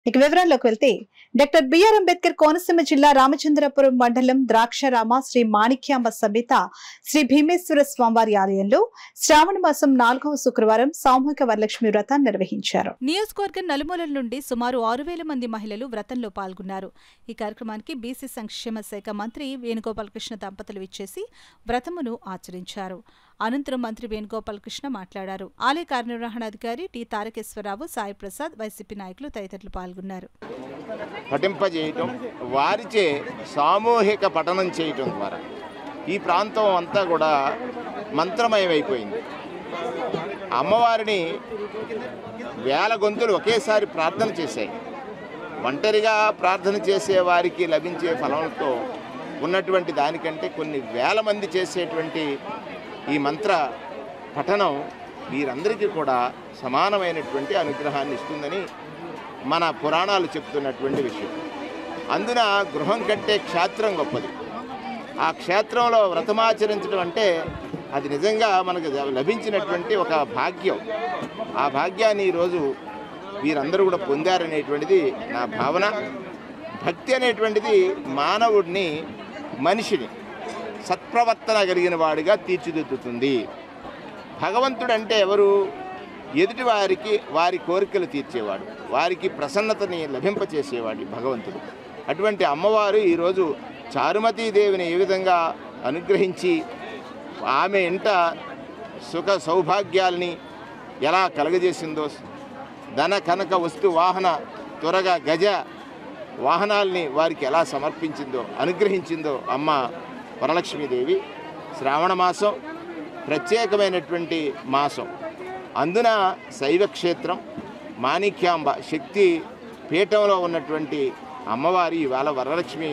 ఇక వివరాల్లోకి వెళ్తే డాక్టర్ బిఆర్ అంబేద్కర్ కోనసీమ జిల్లా రామచంద్రపురం మండలం ద్రాక్షరామ శ్రీ మాణిక్యాంబ సమేత శ్రీ భీమేశ్వర స్వామివారి ఆలయంలో శ్రావణ మాసం నాలుగవ శుక్రవారం సామూహిక వరలక్ష్మి వ్రతాన్ని నిర్వహించారు నియోజకవర్గం నలుమూలల నుండి సుమారు ఆరు వేల మంది మహిళలు వ్రతంలో పాల్గొన్నారు ఈ కార్యక్రమానికి బీసీ సంక్షేమ శాఖ మంత్రి వేణుగోపాలకృష్ణ దంపతులు ఇచ్చేసి వ్రతమును ఆచరించారు అనంతరం మంత్రి వేణుగోపాలకృష్ణ మాట్లాడారు ఆలయ కార్యనిర్వహణాధికారి టి తారకేశ్వరరావు సాయి ప్రసాద్ వైసీపీ నాయకులు తదితరులు పాల్గొన్నారు పఠింపజేయటం వారిచే సామూహిక పఠనం చేయటం ద్వారా ఈ ప్రాంతం అంతా కూడా మంత్రమయమైపోయింది అమ్మవారిని వేల గొంతులు ఒకేసారి ప్రార్థన చేశాయి ఒంటరిగా ప్రార్థన చేసే వారికి లభించే ఫలంతో ఉన్నటువంటి దానికంటే కొన్ని వేల మంది చేసేటువంటి ఈ మంత్ర పఠనం వీరందరికీ కూడా సమానమైనటువంటి అనుగ్రహాన్ని ఇస్తుందని మన పురాణాలు చెప్తున్నటువంటి విషయం అందున గృహం కంటే క్షేత్రం గొప్పది ఆ క్షేత్రంలో వ్రతమాచరించడం అంటే అది నిజంగా మనకు లభించినటువంటి ఒక భాగ్యం ఆ భాగ్యాన్ని ఈరోజు వీరందరూ కూడా పొందారనేటువంటిది నా భావన భక్తి అనేటువంటిది మానవుడిని మనిషిని సత్ప్రవర్తన కలిగిన వాడిగా తీర్చిదిద్దుతుంది భగవంతుడు అంటే ఎవరు ఎదుటి వారికి వారి కోరికలు తీర్చేవాడు వారికి ప్రసన్నతని లభింపచేసేవాడు భగవంతుడు అటువంటి అమ్మవారు ఈరోజు చారుమతీదేవిని ఏ విధంగా అనుగ్రహించి ఆమె ఇంట సుఖ సౌభాగ్యాల్ని ఎలా కలగజేసిందో ధన కనక వస్తు వాహన త్వరగా గజ వాహనాల్ని వారికి ఎలా సమర్పించిందో అనుగ్రహించిందో అమ్మ వరలక్ష్మీదేవి శ్రావణ మాసం ప్రత్యేకమైనటువంటి మాసం అందున శైవక్షేత్రం మాణిక్యాంబ శక్తి పీఠంలో ఉన్నటువంటి అమ్మవారి ఇవాళ వరలక్ష్మి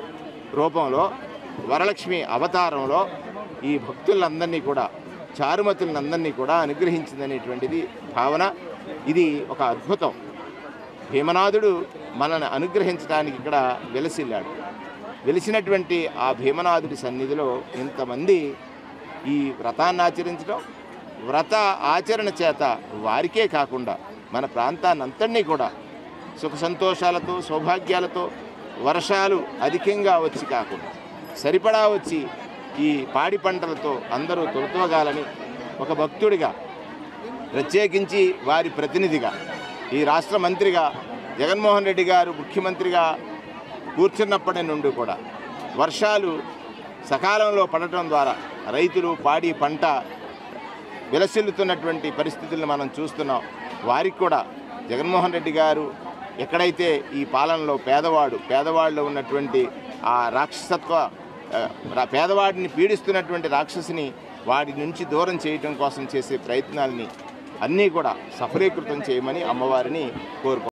రూపంలో వరలక్ష్మి అవతారంలో ఈ భక్తులందరినీ కూడా చారుమతులందరినీ కూడా అనుగ్రహించిందనేటువంటిది భావన ఇది ఒక అద్భుతం భీమనాథుడు మనల్ని అనుగ్రహించడానికి ఇక్కడ వెలసిల్లాడు వెలిసినటువంటి ఆ భీమనాథుడి సన్నిధిలో ఇంతమంది ఈ వ్రతాన్ని ఆచరించడం వ్రత ఆచరణ చేత వారికే కాకుండా మన ప్రాంతాన్ని అంతటినీ కూడా సుఖ సంతోషాలతో సౌభాగ్యాలతో వర్షాలు అధికంగా వచ్చి కాకుండా సరిపడా వచ్చి ఈ పాడి పంటలతో అందరూ తొలతోగాలని ఒక భక్తుడిగా ప్రత్యేకించి వారి ప్రతినిధిగా ఈ రాష్ట్ర మంత్రిగా జగన్మోహన్ రెడ్డి గారు ముఖ్యమంత్రిగా కూర్చున్నప్పటి నుండి కూడా వర్షాలు సకాలంలో పడటం ద్వారా రైతులు పాడి పంట విలసిల్లుతున్నటువంటి పరిస్థితులను మనం చూస్తున్నాం వారికి కూడా జగన్మోహన్ రెడ్డి గారు ఎక్కడైతే ఈ పాలనలో పేదవాడు పేదవాడిలో ఉన్నటువంటి ఆ రాక్షసత్వ ఆ, రా- పేదవాడిని పీడిస్తున్నటువంటి రాక్షసిని వాడి నుంచి దూరం చేయటం కోసం చేసే ప్రయత్నాల్ని అన్నీ కూడా సఫలీకృతం చేయమని అమ్మవారిని కోరుకో